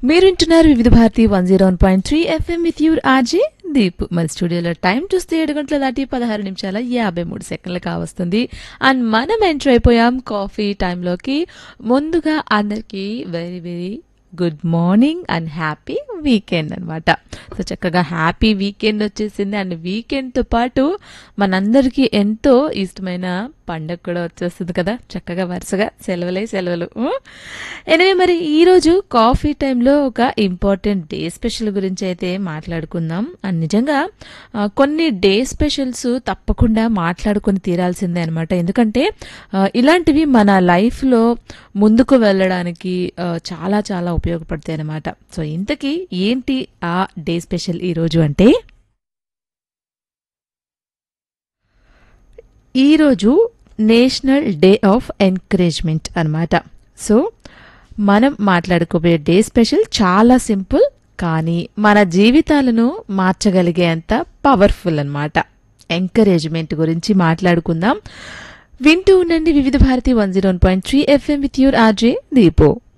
మీరు వింటున్నారు Vividh Bharati one zero one point three FM with your RJ Deep మన స్టూడియోలో టైం చూస్తే ఏడు గంటల దాటి పదహారు నిమిషాల యాభై మూడు సెకండ్లు కావస్తుంది అండ్ మనం ఎంటర్ అయిపోయాం కాఫీ టైంలోకి ముందుగా అందరికీ very very good morning and happy weekend అనమాట సో చక్కగా హ్యాపీ వీకెండ్ వచ్చేసింది అండ్ వీకెండ్తో పాటు మనందరికీ ఎంతో ఇష్టమైన పండగ కూడా వచ్చేస్తుంది కదా చక్కగా వరుసగా సెలవులే సెలవులు ఎనివే మరి ఈరోజు కాఫీ టైంలో ఒక ఇంపార్టెంట్ డే స్పెషల్ గురించి అయితే మాట్లాడుకుందాం అండ్ నిజంగా ఆ, కొన్ని డే స్పెషల్స్ తప్పకుండా మాట్లాడుకొని తీరాల్సిందే అనమాట ఎందుకంటే ఆ, ఇలాంటివి మన లైఫ్లో ముందుకు వెళ్ళడానికి ఆ, చాలా చాలా ఉపయోగపడతాయి అనమాట సో ఇంతకీ ఏంటి ఆ డే స్పెషల్ ఈరోజు అంటే ఈరోజు నేషనల్ డే ఆఫ్ ఎంకరేజ్మెంట్ అన్నమాట సో మనం మాట్లాడుకోబోయే డే స్పెషల్ చాలా సింపుల్ కానీ మన జీవితాలను మార్చగలిగేంత పవర్ఫుల్ అన్నమాట ఎంకరేజ్మెంట్ గురించి మాట్లాడుకుందాం వింటూ ఉండండి Vividh Bharati one zero point three FM with your RJ దీపో